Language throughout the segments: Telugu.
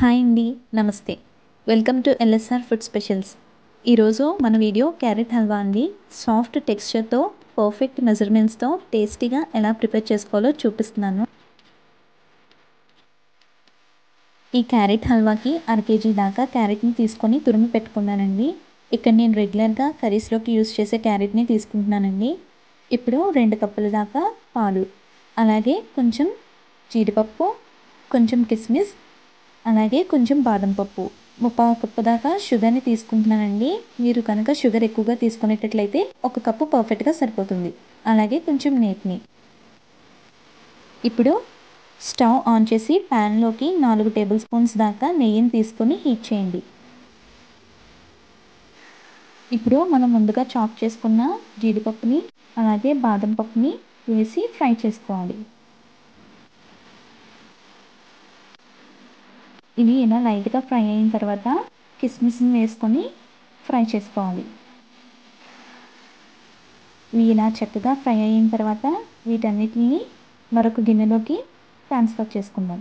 హాయ్ అండి నమస్తే welcome to LSR food specials ఈరోజు మన వీడియో క్యారెట్ హల్వా అండి సాఫ్ట్ టెక్స్చర్తో పర్ఫెక్ట్ మెజర్మెంట్స్తో టేస్టీగా ఎలా ప్రిపేర్ చేసుకోవాలో చూపిస్తున్నాను ఈ క్యారెట్ హల్వాకి అర కేజీ దాకా క్యారెట్ని తీసుకొని తురిమి పెట్టుకున్నానండి ఇక్కడ నేను రెగ్యులర్గా కర్రీస్లోకి యూస్ చేసే క్యారెట్ని తీసుకుంటున్నానండి ఇప్పుడు రెండు కప్పుల దాకా పాలు అలాగే కొంచెం జీడిపప్పు కొంచెం కిస్మిస్ అలాగే కొంచెం బాదం పప్పు ముప్పావు కప్పు దాకా షుగర్ని తీసుకుంటున్నానండి మీరు కనుక షుగర్ ఎక్కువగా తీసుకునేటట్లయితే ఒక కప్పు పర్ఫెక్ట్గా సరిపోతుంది అలాగే కొంచెం నేతిని ఇప్పుడు స్టవ్ ఆన్ చేసి ప్యాన్లోకి నాలుగు టేబుల్ స్పూన్స్ దాకా నెయ్యిని తీసుకొని హీట్ చేయండి ఇప్పుడు మనం ముందుగా చాప్ చేసుకున్న జీడిపప్పుని అలాగే బాదం పప్పుని వేసి ఫ్రై చేసుకోవాలి ఇవి ఇలా లైట్గా ఫ్రై అయిన తర్వాత కిస్మిస్ని వేసుకొని ఫ్రై చేసుకోవాలి ఇవి ఇలా చక్కగా ఫ్రై అయిన తర్వాత వీటన్నిటిని మరొక గిన్నెలోకి ట్రాన్స్ఫర్ చేసుకుందాం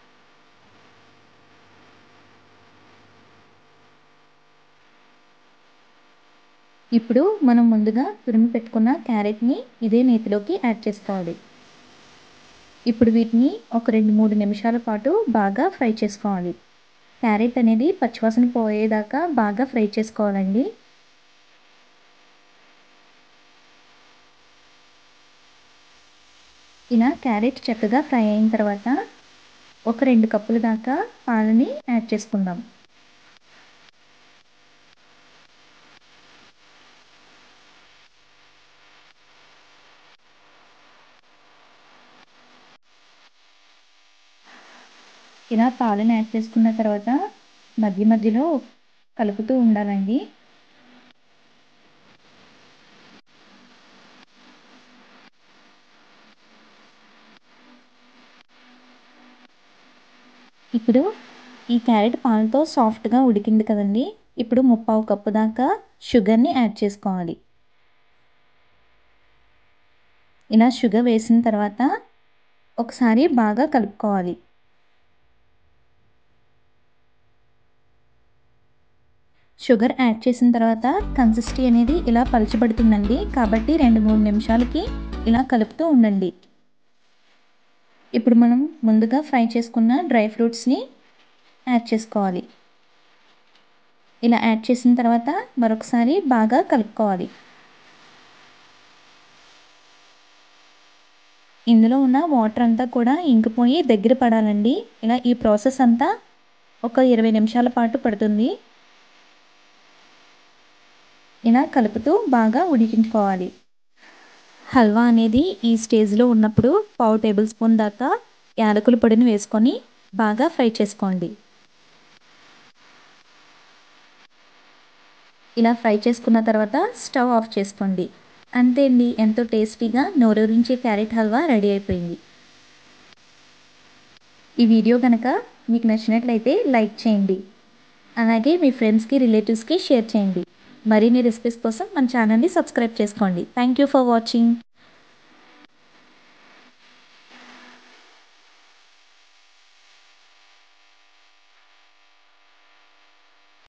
ఇప్పుడు మనం ముందుగా తురిమి పెట్టుకున్న క్యారెట్ని ఇదే నేతిలోకి యాడ్ చేసుకోవాలి ఇప్పుడు వీటిని ఒక రెండు మూడు నిమిషాల పాటు బాగా ఫ్రై చేసుకోవాలి క్యారెట్ అనేది పచ్చివాసన పోయేదాకా బాగా ఫ్రై చేసుకోవాలండి ఇలా క్యారెట్ చక్కగా ఫ్రై అయిన తర్వాత ఒక రెండు కప్పుల దాకా పాలని యాడ్ చేసుకుందాం ఇలా పాలను యాడ్ చేసుకున్న తర్వాత మధ్య మధ్యలో కలుపుతూ ఉండాలండి ఇప్పుడు ఈ క్యారెట్ పాలతో సాఫ్ట్గా ఉడికింది కదండి ఇప్పుడు ముప్పావు కప్పు దాకా షుగర్ని యాడ్ చేసుకోవాలి ఇలా షుగర్ వేసిన తర్వాత ఒకసారి బాగా కలుపుకోవాలి షుగర్ యాడ్ చేసిన తర్వాత కన్సిస్టీ అనేది ఇలా పలచబడుతుందండి కాబట్టి రెండు మూడు నిమిషాలకి ఇలా కలుపుతూ ఉండండి ఇప్పుడు మనం ముందుగా ఫ్రై చేసుకున్న డ్రై ఫ్రూట్స్ని యాడ్ చేసుకోవాలి ఇలా యాడ్ చేసిన తర్వాత మరొకసారి బాగా కలుపుకోవాలి ఇందులో ఉన్న వాటర్ అంతా కూడా ఇంకిపోయి దగ్గర పడాలండి ఇలా ఈ ప్రాసెస్ అంతా ఒక ఇరవై నిమిషాల పాటు పడుతుంది ఇలా కలుపుతూ బాగా ఉడికించుకోవాలి హల్వా అనేది ఈ స్టేజ్లో ఉన్నప్పుడు పావు టేబుల్ స్పూన్ దాకా యాలకుల పొడిని వేసుకొని బాగా ఫ్రై చేసుకోండి ఇలా ఫ్రై చేసుకున్న తర్వాత స్టవ్ ఆఫ్ చేసుకోండి అంతే అండి ఎంతో టేస్టీగా నోరూరించే క్యారెట్ హల్వా రెడీ అయిపోయింది ఈ వీడియో కనుక మీకు నచ్చినట్లయితే లైక్ చేయండి అలాగే మీ ఫ్రెండ్స్కి రిలేటివ్స్కి షేర్ చేయండి మరిన్ని రెసిపీస్ కోసం మన ఛానల్ని సబ్స్క్రైబ్ చేసుకోండి థ్యాంక్ యూ ఫర్ వాచింగ్